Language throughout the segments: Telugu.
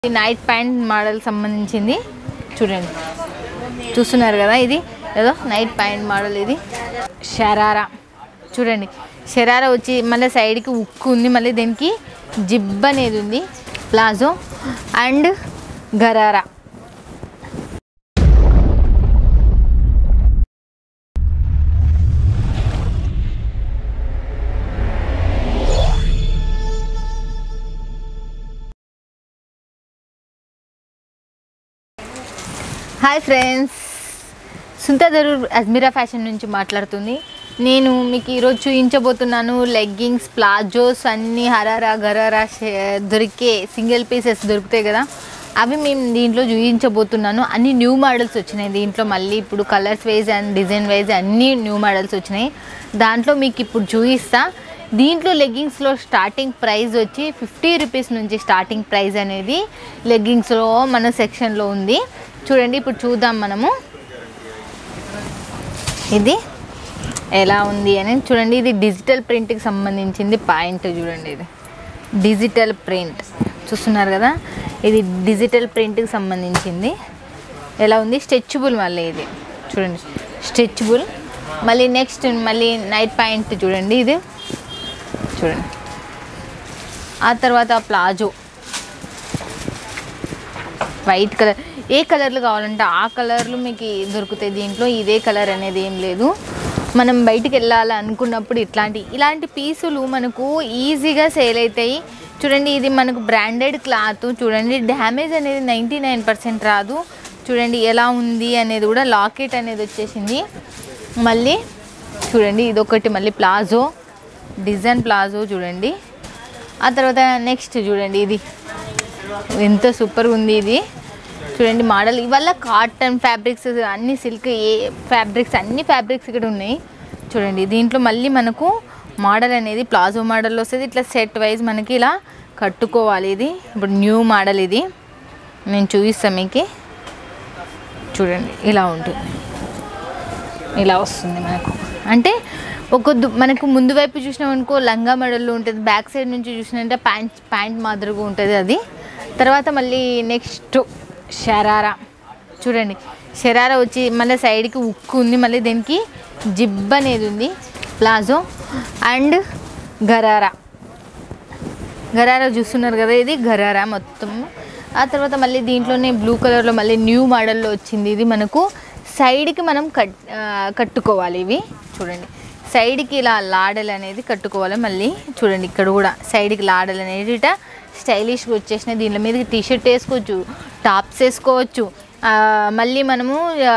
ఈ నైట్ ప్యాంట్ మోడల్ సంబంధించింది చూడండి చూస్తున్నారు కదా ఇది ఏదో నైట్ ప్యాంట్ మోడల్ ఇది షరారా చూడండి షరారా వచ్చి మళ్ళీ సైడ్కి ఉక్కు ఉంది మళ్ళీ దీనికి జిబ్ అనేది ఉంది palazzo and gharara hi friends సుంతా దరూర్ అజ్మీరా ఫ్యాషన్ నుంచి మాట్లాడుతుంది నేను మీకు ఈరోజు చూపించబోతున్నాను లెగ్గింగ్స్ ప్లాజోస్ అన్నీ హరారా గరారా షే- దొరికే సింగిల్ పీసెస్ దొరుకుతాయి కదా అవి మేము దీంట్లో చూపించబోతున్నాను అన్ని న్యూ మోడల్స్ వచ్చినాయి దీంట్లో మళ్ళీ ఇప్పుడు colours wise and design wise అన్నీ న్యూ మోడల్స్ వచ్చినాయి దాంట్లో మీకు ఇప్పుడు చూపిస్తా దీంట్లో లెగ్గింగ్స్లో స్టార్టింగ్ ప్రైస్ వచ్చి ఫిఫ్టీ రూపీస్ నుంచి స్టార్టింగ్ ప్రైస్ అనేది లెగ్గింగ్స్లో మన సెక్షన్లో ఉంది చూడండి ఇప్పుడు చూద్దాం మనము ఇది ఎలా ఉంది అని చూడండి ఇది డిజిటల్ ప్రింట్కి సంబంధించింది పాయింట్ చూడండి ఇది డిజిటల్ ప్రింట్ చూస్తున్నారు కదా ఇది డిజిటల్ ప్రింట్కి సంబంధించింది ఎలా ఉంది స్ట్రెచబుల్ మళ్ళీ ఇది చూడండి స్ట్రెచబుల్ మళ్ళీ నెక్స్ట్ మళ్ళీ నైట్ పాయింట్ చూడండి ఇది చూడండి ఆ తర్వాత ప్లాజో వైట్ కలర్ ఏ కలర్లు కావాలంటే ఆ కలర్లు మీకు దొరుకుతాయి దీంట్లో ఇదే కలర్ అనేది ఏం లేదు మనం బయటికి వెళ్ళాలి అనుకున్నప్పుడు ఇట్లాంటి ఇలాంటి పీసులు మనకు ఈజీగా సేల్ అవుతాయి చూడండి ఇది మనకు బ్రాండెడ్ క్లాత్ చూడండి డ్యామేజ్ అనేది నైంటీ నైన్ పర్సెంట్ రాదు చూడండి ఎలా ఉంది అనేది కూడా లాకెట్ అనేది వచ్చేసింది మళ్ళీ చూడండి ఇది ఒకటి మళ్ళీ ప్లాజో డిజైన్ ప్లాజో చూడండి ఆ తర్వాత నెక్స్ట్ చూడండి ఇది ఎంత సూపర్ ఉంది ఇది చూడండి మోడల్ ఇవల్ల కాటన్ ఫ్యాబ్రిక్స్ అన్ని సిల్క్ ఏ ఫ్యాబ్రిక్స్ అన్ని ఫ్యాబ్రిక్స్ ఇక్కడ ఉన్నాయి చూడండి దీంట్లో మళ్ళీ మనకు మోడల్ అనేది ప్లాజో మోడల్ వస్తుంది ఇట్లా సెట్ వైజ్ మనకి ఇలా కట్టుకోవాలి ఇది ఇప్పుడు న్యూ మోడల్ ఇది నేను చూపిస్తాను మీకు చూడండి ఇలా ఉంటుంది ఇలా వస్తుంది మనకు అంటే ఒక దు- మనకు ముందు వైపు చూసినాం అనుకో లంగా మడల్లో ఉంటుంది బ్యాక్ సైడ్ నుంచి చూసినంటే ప్యాంట్ ప్యాంట్ మాదిరిగా ఉంటుంది అది తర్వాత మళ్ళీ నెక్స్ట్ షరారా చూడండి షరారా వచ్చి మళ్ళీ సైడ్కి ఉక్కు ఉంది మళ్ళీ దీనికి జిబ్ అనేది ఉంది ప్లాజో అండ్ గరారా గరారా చూస్తున్నారు కదా ఇది గరారా మొత్తం ఆ తర్వాత మళ్ళీ దీంట్లోనే బ్లూ కలర్లో మళ్ళీ న్యూ మోడల్లో వచ్చింది ఇది మనకు సైడ్కి మనం కట్ ఆ, కట్టుకోవాలి ఇవి చూడండి సైడ్కి ఇలా లాడలు అనేది కట్టుకోవాలి మళ్ళీ చూడండి ఇక్కడ కూడా సైడ్కి లాడలు అనేది ఇట స్టైలిష్గా వచ్చేసినాయి దీనిలో మీద టీ షర్ట్ వేసుకోవచ్చు టాప్స్ వేసుకోవచ్చు ఆ, మళ్ళీ మనము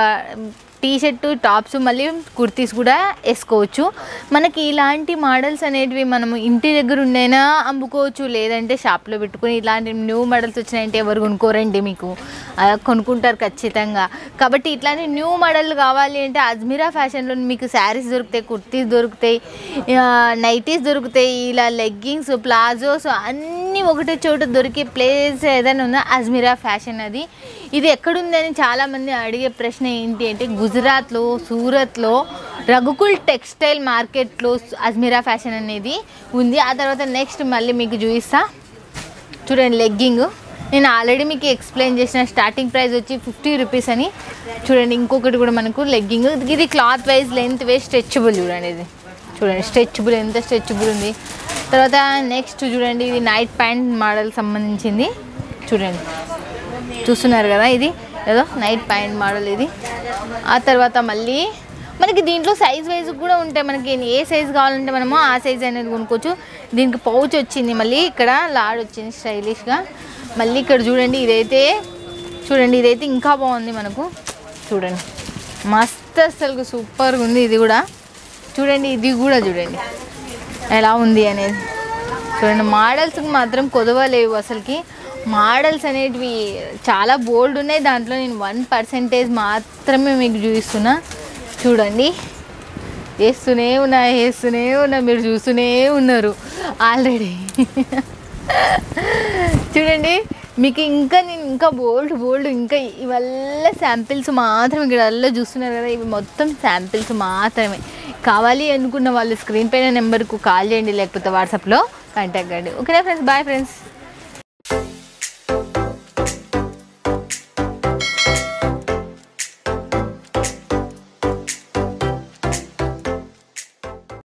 టీ షర్ట్ టాప్స్ మళ్ళీ కుర్తీస్ కూడా వేసుకోవచ్చు మనకి ఇలాంటి మోడల్స్ అనేటివి మనము ఇంటి దగ్గర ఉండైనా అమ్ముకోవచ్చు లేదంటే షాప్లో పెట్టుకుని ఇలాంటి న్యూ మోడల్స్ వచ్చినాయంటే ఎవరు కొనుక్కోరండి మీకు ఆ, కొనుక్కుంటారు ఖచ్చితంగా కాబట్టి ఇట్లాంటి న్యూ మోడల్ కావాలి అంటే అజ్మీరా ఫ్యాషన్లో మీకు శారీస్ దొరుకుతాయి కుర్తీస్ దొరుకుతాయి ఆ, నైటీస్ దొరుకుతాయి ఇలా లెగ్గింగ్స్ ప్లాజోస్ అన్నీ ఒకటే చోట దొరికే ప్లేస్ ఏదైనా ఉందా అజ్మీరా ఫ్యాషన్ అది ఇది ఎక్కడుందని చాలామంది అడిగే ప్రశ్న ఏంటి అంటే గుజరాత్లో సూరత్లో రఘుకుల్ టెక్స్టైల్ మార్కెట్లో అజ్మీరా ఫ్యాషన్ అనేది ఉంది ఆ తర్వాత నెక్స్ట్ మళ్ళీ మీకు చూపిస్తా చూడండి లెగ్గింగ్ నేను ఆల్రెడీ మీకు ఎక్స్ప్లెయిన్ చేసిన స్టార్టింగ్ ప్రైస్ వచ్చి ఫిఫ్టీ రూపీస్ అని చూడండి ఇంకొకటి కూడా మనకు లెగ్గింగ్ ఇది cloth wise length wise stretchable చూడండి ఇది చూడండి స్ట్రెచబుల్ ఎంత స్ట్రెచబుల్ ఉంది తర్వాత నెక్స్ట్ చూడండి ఇది నైట్ ప్యాంట్ మోడల్ సంబంధించింది చూడండి చూస్తున్నారు కదా ఇది ఏదో నైట్ ప్యాంట్ మోడల్ ఇది ఆ తర్వాత మళ్ళీ మనకి దీంట్లో సైజ్ వైజ్ కూడా ఉంటాయి మనకి ఏ సైజ్ కావాలంటే మనము ఆ సైజ్ అనేది కొనుక్కోవచ్చు దీనికి పౌచ్ వచ్చింది మళ్ళీ ఇక్కడ లాడ్ వచ్చింది స్టైలిష్గా మళ్ళీ ఇక్కడ చూడండి ఇదైతే చూడండి ఇదైతే ఇంకా బాగుంది మనకు చూడండి మస్త్ అసలు సూపర్గా ఉంది ఇది కూడా చూడండి ఇది కూడా చూడండి ఎలా ఉంది అనేది చూడండి మోడల్స్కి మాత్రం కొదవలేవు అసలుకి మోడల్స్ అనేటివి చాలా బోల్డ్ ఉన్నాయి దాంట్లో నేను వన్ పర్సెంటేజ్ మాత్రమే మీకు చూపిస్తున్నా చూడండి వేస్తూనే ఉన్నా వేస్తూనే ఉన్నా మీరు చూస్తూనే ఉన్నారు ఆల్రెడీ చూడండి మీకు ఇంకా నేను ఇంకా బోల్డ్ బోల్డ్ ఇంకా ఇవల్ల శాంపిల్స్ మాత్రం ఇక్కడ అల్ల చూస్తున్నారు కదా ఇవి మొత్తం శాంపిల్స్ మాత్రమే కావాలి అనుకున్న వాళ్ళు స్క్రీన్ పైన నెంబర్కు కాల్ చేయండి లేకపోతే వాట్సాప్లో కాంటాక్ట్ కండి ఓకేనా ఫ్రెండ్స్ బాయ్ ఫ్రెండ్స్